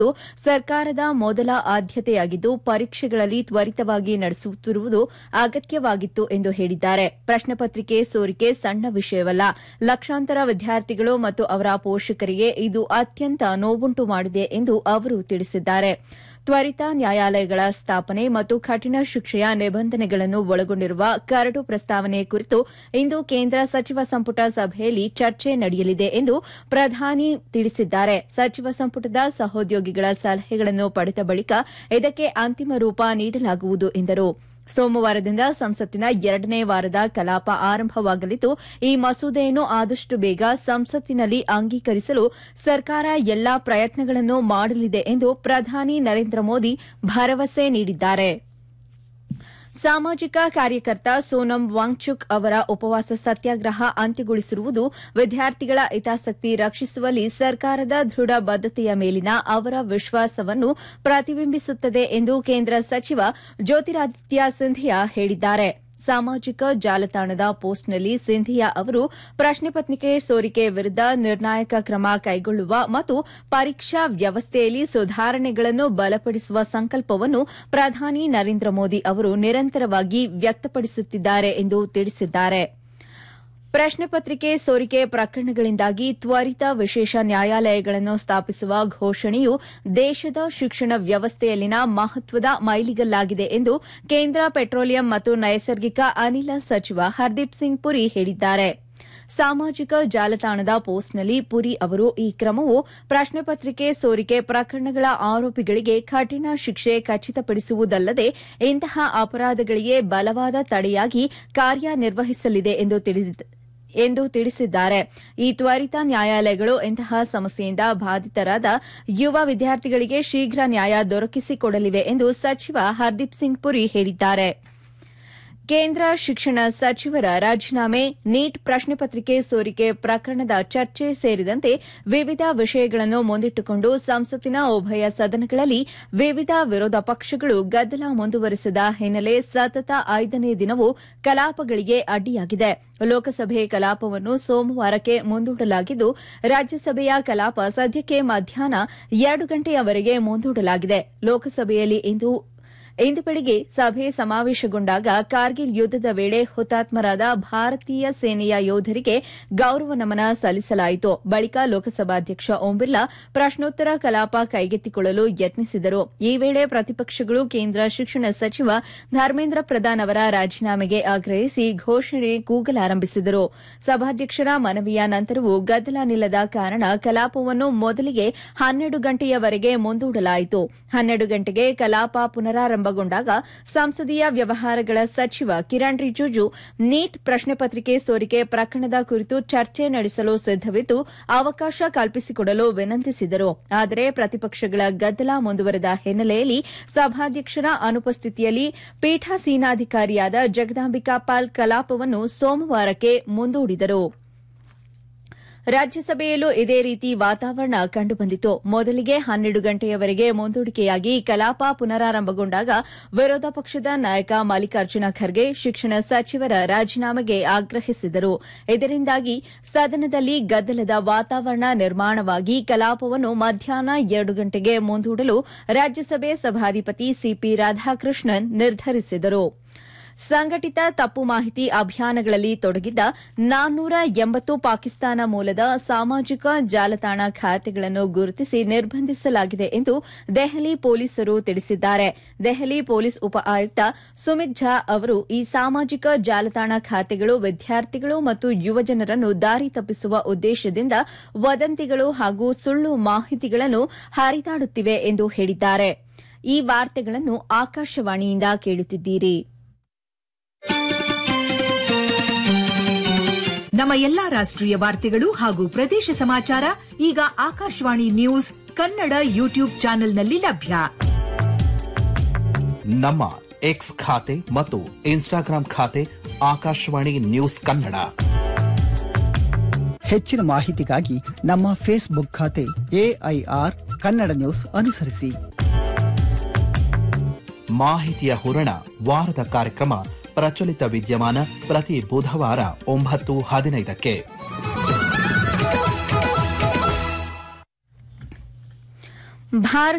ಸರ್ಕಾರದ ಮೊದಲ ಆದ್ಯತೆಯಾಗಿದ್ದು ಪರೀಕ್ಷೆಗಳಲ್ಲಿ ತ್ವರಿತವಾಗಿ ನಡೆಸುತ್ತಿರುವುದು ಅಗತ್ಯವಾಗಿತ್ತು ಎಂದು ಹೇಳಿದ್ದಾರೆ ಪ್ರಶ್ನೆ ಪತ್ರಿಕೆ ಸೋರಿಕೆ ಸಣ್ಣ ವಿಷಯವಲ್ಲ ಲಕ್ಷಾಂತರ ವಿದ್ಯಾರ್ಥಿಗಳು ಮತ್ತು ಅವರ ಪೋಷಕರಿಗೆ ಇದು ಅತ್ಯಂತ ನೋವುಂಟು ಮಾಡಿದೆ ಎಂದು ಅವರು ತಿಳಿಸಿದ್ದಾರೆ ತ್ವರಿತ ನ್ಯಾಯಾಲಯಗಳ ಸ್ಥಾಪನೆ ಮತ್ತು ಕಠಿಣ ಶಿಕ್ಷೆಯ ನಿಬಂಧನೆಗಳನ್ನು ಒಳಗೊಂಡಿರುವ ಕರಡು ಪ್ರಸ್ತಾವನೆ ಕುರಿತು ಇಂದು ಕೇಂದ್ರ ಸಚಿವ ಸಂಪುಟ ಸಭೆಯಲ್ಲಿ ಚರ್ಚೆ ನಡೆಯಲಿದೆ ಎಂದು ಪ್ರಧಾನಿ ತಿಳಿಸಿದ್ದಾರೆ ಸಚಿವ ಸಂಪುಟದ ಸಹೋದ್ಯೋಗಿಗಳ ಸಲಹೆಗಳನ್ನು ಪಡೆದ ಬಳಿಕ ಇದಕ್ಕೆ ಅಂತಿಮ ರೂಪ ನೀಡಲಾಗುವುದು ಎಂದರು ಸೋಮವಾರದಿಂದ ಸಂಸತ್ತಿನ ಎರಡನೇ ವಾರದ ಕಲಾಪ ಆರಂಭವಾಗಲಿದ್ದು ಈ ಮಸೂದೆಯನ್ನು ಆದಷ್ಟು ಬೇಗ ಸಂಸತ್ತಿನಲ್ಲಿ ಅಂಗೀಕರಿಸಲು ಸರ್ಕಾರ ಎಲ್ಲಾ ಪ್ರಯತ್ನಗಳನ್ನು ಮಾಡಲಿದೆ ಎಂದು ಪ್ರಧಾನಿ ನರೇಂದ್ರ ಮೋದಿ ಭರವಸೆ ನೀಡಿದ್ದಾರೆ ಸಾಮಾಜಿಕ ಕಾರ್ಯಕರ್ತ ಸೋನಂ ವಾಂಗ್ಚುಕ್ ಅವರ ಉಪವಾಸ ಸತ್ಯಾಗ್ರಹ ಅಂತ್ಯಗೊಳಿಸಿರುವುದು ವಿದ್ಯಾರ್ಥಿಗಳ ಹಿತಾಸಕ್ತಿ ರಕ್ಷಿಸುವಲ್ಲಿ ಸರ್ಕಾರದ ದೃಢ ಬದ್ದತೆಯ ಮೇಲಿನ ಅವರ ವಿಶ್ವಾಸವನ್ನು ಪ್ರತಿಬಿಂಬಿಸುತ್ತದೆ ಎಂದು ಕೇಂದ್ರ ಸಚಿವ ಜ್ಯೋತಿರಾದಿತ್ಯ ಸಿಂಧಿಯಾ ಹೇಳಿದ್ದಾರೆ ಸಾಮಾಜಿಕ ಜಾಲತಾಣದ ಪೋಸ್ಟ್ನಲ್ಲಿ ಸಿಂಧಿಯಾ ಅವರು ಪ್ರಶ್ನೆ ಪತ್ರಿಕೆ ಸೋರಿಕೆ ವಿರುದ್ದ ನಿರ್ಣಾಯಕ ಕ್ರಮ ಕೈಗೊಳ್ಳುವ ಮತ್ತು ಪರೀಕ್ಷಾ ವ್ಯವಸ್ಥೆಯಲ್ಲಿ ಸುಧಾರಣೆಗಳನ್ನು ಬಲಪಡಿಸುವ ಸಂಕಲ್ಪವನ್ನು ಪ್ರಧಾನಿ ನರೇಂದ್ರ ಮೋದಿ ಅವರು ನಿರಂತರವಾಗಿ ವ್ಯಕ್ತಪಡಿಸುತ್ತಿದ್ದಾರೆ ಎಂದು ತಿಳಿಸಿದ್ದಾರೆ ಪ್ರಶ್ನೆ ಪತ್ರಿಕೆ ಸೋರಿಕೆ ಪ್ರಕರಣಗಳಿಂದಾಗಿ ತ್ವರಿತ ವಿಶೇಷ ನ್ಯಾಯಾಲಯಗಳನ್ನು ಸ್ಥಾಪಿಸುವ ಘೋಷಣೆಯು ದೇಶದ ಶಿಕ್ಷಣ ವ್ಯವಸ್ಥೆಯಲ್ಲಿನ ಮಹತ್ವದ ಮೈಲಿಗಲ್ಲಾಗಿದೆ ಎಂದು ಕೇಂದ್ರ ಪೆಟ್ರೋಲಿಯಂ ಮತ್ತು ನೈಸರ್ಗಿಕ ಅನಿಲ ಸಚಿವ ಹರ್ದೀಪ್ ಸಿಂಗ್ ಪುರಿ ಹೇಳಿದ್ದಾರೆ ಸಾಮಾಜಿಕ ಜಾಲತಾಣದ ಪೋಸ್ಟ್ನಲ್ಲಿ ಪುರಿ ಅವರು ಈ ಕ್ರಮವು ಪ್ರಶ್ನೆ ಪತ್ರಿಕೆ ಸೋರಿಕೆ ಪ್ರಕರಣಗಳ ಆರೋಪಿಗಳಿಗೆ ಕಠಿಣ ಶಿಕ್ಷೆ ಖಚಿತಪಡಿಸುವುದಲ್ಲದೆ ಇಂತಹ ಅಪರಾಧಗಳಿಗೆ ಬಲವಾದ ತಡೆಯಾಗಿ ಕಾರ್ಯನಿರ್ವಹಿಸಲಿದೆ ಎಂದು ತಿಳಿಸಿದ್ದಾರೆ ಎಂದು ತಿಳಿಸಿದ್ದಾರೆ ಈ ತ್ವರಿತ ನ್ಯಾಯಾಲಯಗಳು ಇಂತಹ ಸಮಸ್ಯೆಯಿಂದ ಬಾಧಿತರಾದ ಯುವ ವಿದ್ಯಾರ್ಥಿಗಳಿಗೆ ಶೀಘ್ರ ನ್ಯಾಯ ದೊರಕಿಸಿಕೊಡಲಿವೆ ಎಂದು ಸಚಿವ ಹರ್ದೀಪ್ ಸಿಂಗ್ ಪುರಿ ಹೇಳಿದ್ದಾರೆ ಕೇಂದ್ರ ಶಿಕ್ಷಣ ಸಚಿವರ ರಾಜೀನಾಮೆ ನೀಟ್ ಪ್ರಶ್ನೆ ಪತ್ರಿಕೆ ಸೋರಿಕೆ ಪ್ರಕರಣದ ಚರ್ಚೆ ಸೇರಿದಂತೆ ವಿವಿಧ ವಿಷಯಗಳನ್ನು ಮುಂದಿಟ್ಟುಕೊಂಡು ಸಂಸತ್ತಿನ ಉಭಯ ಸದನಗಳಲ್ಲಿ ವಿವಿಧ ವಿರೋಧ ಪಕ್ಷಗಳು ಗದ್ದಲ ಮುಂದುವರೆಸಿದ ಹಿನ್ನೆಲೆ ಸತತ ಐದನೇ ದಿನವೂ ಕಲಾಪಗಳಿಗೆ ಅಡ್ಡಿಯಾಗಿದೆ ಲೋಕಸಭೆ ಕಲಾಪವನ್ನು ಸೋಮವಾರಕ್ಕೆ ಮುಂದೂಡಲಾಗಿದ್ದು ರಾಜ್ಯಸಭೆಯ ಕಲಾಪ ಸದ್ಯಕ್ಕೆ ಮಧ್ಯಾಹ್ನ ಎರಡು ಗಂಟೆಯವರೆಗೆ ಮುಂದೂಡಲಾಗಿದೆ ಲೋಕಸಭೆಯಲ್ಲಿ ಇಂದು ಇಂದು ಬೆಳಗ್ಗೆ ಸಭೆ ಸಮಾವೇಶಗೊಂಡಾಗ ಕಾರ್ಗಿಲ್ ಯುದ್ದದ ವೇಳೆ ಹುತಾತ್ಮರಾದ ಭಾರತೀಯ ಸೇನೆಯ ಯೋಧರಿಗೆ ಗೌರವ ನಮನ ಸಲ್ಲಿಸಲಾಯಿತು ಬಳಿಕ ಲೋಕಸಭಾಧ್ಯಕ್ಷ ಓಂ ಬಿರ್ಲಾ ಪ್ರಶ್ನೋತ್ತರ ಕಲಾಪ ಕೈಗೆತ್ತಿಕೊಳ್ಳಲು ಯತ್ನಿಸಿದರು ಈ ವೇಳೆ ಪ್ರತಿಪಕ್ಷಗಳು ಕೇಂದ್ರ ಶಿಕ್ಷಣ ಸಚಿವ ಧರ್ಮೇಂದ್ರ ಪ್ರಧಾನ್ ಅವರ ರಾಜೀನಾಮೆಗೆ ಆಗ್ರಹಿಸಿ ಘೋಷಣೆ ಕೂಗಲಾರಂಭಿಸಿದರು ಸಭಾಧ್ಯಕ್ಷರ ಮನವಿಯ ನಂತರವೂ ಗದ್ದಲ ನಿಲ್ಲದ ಕಾರಣ ಕಲಾಪವನ್ನು ಮೊದಲಿಗೆ ಹನ್ನೆರಡು ಗಂಟೆಯವರೆಗೆ ಮುಂದೂಡಲಾಯಿತು ಹನ್ನೆರಡು ಗಂಟೆಗೆ ಕಲಾಪ ಪುನರಾರಂಭಗೊಂಡಾಗ ಸಂಸದೀಯ ವ್ಯವಹಾರಗಳ ಸಚಿವ ಕಿರಣ್ ರಿಜಿಜು ನೀಟ್ ಪ್ರಶ್ನೆ ಪತ್ರಿಕೆ ಸೋರಿಕೆ ಪ್ರಕರಣದ ಕುರಿತು ಚರ್ಚೆ ನಡೆಸಲು ಸಿದ್ದವಿದ್ದು ಅವಕಾಶ ಕಲ್ಪಿಸಿಕೊಡಲು ವಿನಂತಿಸಿದರು ಆದರೆ ಪ್ರತಿಪಕ್ಷಗಳ ಗದ್ದಲ ಮುಂದುವರೆದ ಹಿನ್ನೆಲೆಯಲ್ಲಿ ಸಭಾಧ್ಯಕ್ಷರ ಅನುಪಸ್ಥಿತಿಯಲ್ಲಿ ಪೀಠಾಸೀನಾಧಿಕಾರಿಯಾದ ಜಗದಾಂಬಿಕಾ ಪಾಲ್ ಕಲಾಪವನ್ನು ಸೋಮವಾರಕ್ಕೆ ಮುಂದೂಡಿದರು ರಾಜ್ಯಸಭೆಯಲ್ಲೂ ಇದೇ ರೀತಿ ವಾತಾವರಣ ಕಂಡುಬಂದಿತು ಮೊದಲಿಗೆ ಹನ್ನೆರಡು ಗಂಟೆಯವರೆಗೆ ಮುಂದೂಡಿಕೆಯಾಗಿ ಕಲಾಪ ಪುನರಾರಂಭಗೊಂಡಾಗ ವಿರೋಧ ಪಕ್ಷದ ನಾಯಕ ಮಲ್ಲಿಕಾರ್ಜುನ ಖರ್ಗೆ ಶಿಕ್ಷಣ ಸಚಿವರ ರಾಜೀನಾಮೆಗೆ ಆಗ್ರಹಿಸಿದರು ಇದರಿಂದಾಗಿ ಸದನದಲ್ಲಿ ಗದ್ದಲದ ವಾತಾವರಣ ನಿರ್ಮಾಣವಾಗಿ ಕಲಾಪವನ್ನು ಮಧ್ಯಾಹ್ನ ಎರಡು ಗಂಟೆಗೆ ಮುಂದೂಡಲು ರಾಜ್ಯಸಭೆ ಸಭಾಧಿಪತಿ ಸಿಪಿ ರಾಧಾಕೃಷ್ಣನ್ ನಿರ್ಧರಿಸಿದರು ಸಂಘಟಿತ ತಪ್ಪು ಮಾಹಿತಿ ಅಭಿಯಾನಗಳಲ್ಲಿ ತೊಡಗಿದ್ದ ನಾನ್ನೂರ ಎಂಬತ್ತು ಪಾಕಿಸ್ತಾನ ಮೂಲದ ಸಾಮಾಜಿಕ ಜಾಲತಾಣ ಖಾತೆಗಳನ್ನು ಗುರುತಿಸಿ ನಿರ್ಬಂಧಿಸಲಾಗಿದೆ ಎಂದು ದೆಹಲಿ ಪೊಲೀಸರು ತಿಳಿಸಿದ್ದಾರೆ ದೆಹಲಿ ಪೊಲೀಸ್ ಉಪ ಆಯುಕ್ತ ಸುಮಿತ್ ಝಾ ಅವರು ಈ ಸಾಮಾಜಿಕ ಜಾಲತಾಣ ಖಾತೆಗಳು ವಿದ್ಯಾರ್ಥಿಗಳು ಮತ್ತು ಯುವಜನರನ್ನು ದಾರಿ ತಪ್ಪಿಸುವ ಉದ್ದೇಶದಿಂದ ವದಂತಿಗಳು ಹಾಗೂ ಸುಳ್ಳು ಮಾಹಿತಿಗಳನ್ನು ಹರಿದಾಡುತ್ತಿವೆ ಎಂದು ಹೇಳಿದ್ದಾರೆ ಈ ವಾರ್ತೆಗಳನ್ನು ಆಕಾಶವಾಣಿಯಿಂದ ಕೇಳುತ್ತಿದ್ದೀರಿ ನಮ್ಮ ಎಲ್ಲಾ ರಾಷ್ಟ್ರೀಯ ವಾರ್ತೆಗಳು ಹಾಗೂ ಪ್ರದೇಶ ಸಮಾಚಾರ ಈಗ ಆಕಾಶವಾಣಿ ನ್ಯೂಸ್ ಕನ್ನಡ ಯೂಟ್ಯೂಬ್ ಚಾನೆಲ್ನಲ್ಲಿ ಲಭ್ಯ ನಮ್ಮ ಎಕ್ಸ್ ಖಾತೆ ಮತ್ತು ಇನ್ಸ್ಟಾಗ್ರಾಂ ಖಾತೆ ಆಕಾಶವಾಣಿ ನ್ಯೂಸ್ ಕನ್ನಡ ಹೆಚ್ಚಿನ ಮಾಹಿತಿಗಾಗಿ ನಮ್ಮ ಫೇಸ್ಬುಕ್ ಖಾತೆ ಎಐಆರ್ ಕನ್ನಡ ನ್ಯೂಸ್ ಅನುಸರಿಸಿ ಮಾಹಿತಿಯ ಹೂರಣ ವಾರದ ಕಾರ್ಯಕ್ರಮ ಪ್ರಚಲಿತ ವಿದ್ಯಮಾನ ಪ್ರತಿ ಬುಧವಾರ ಒಂಬತ್ತು ಹದಿನೈದಕ್ಕೆ ಭಾರತ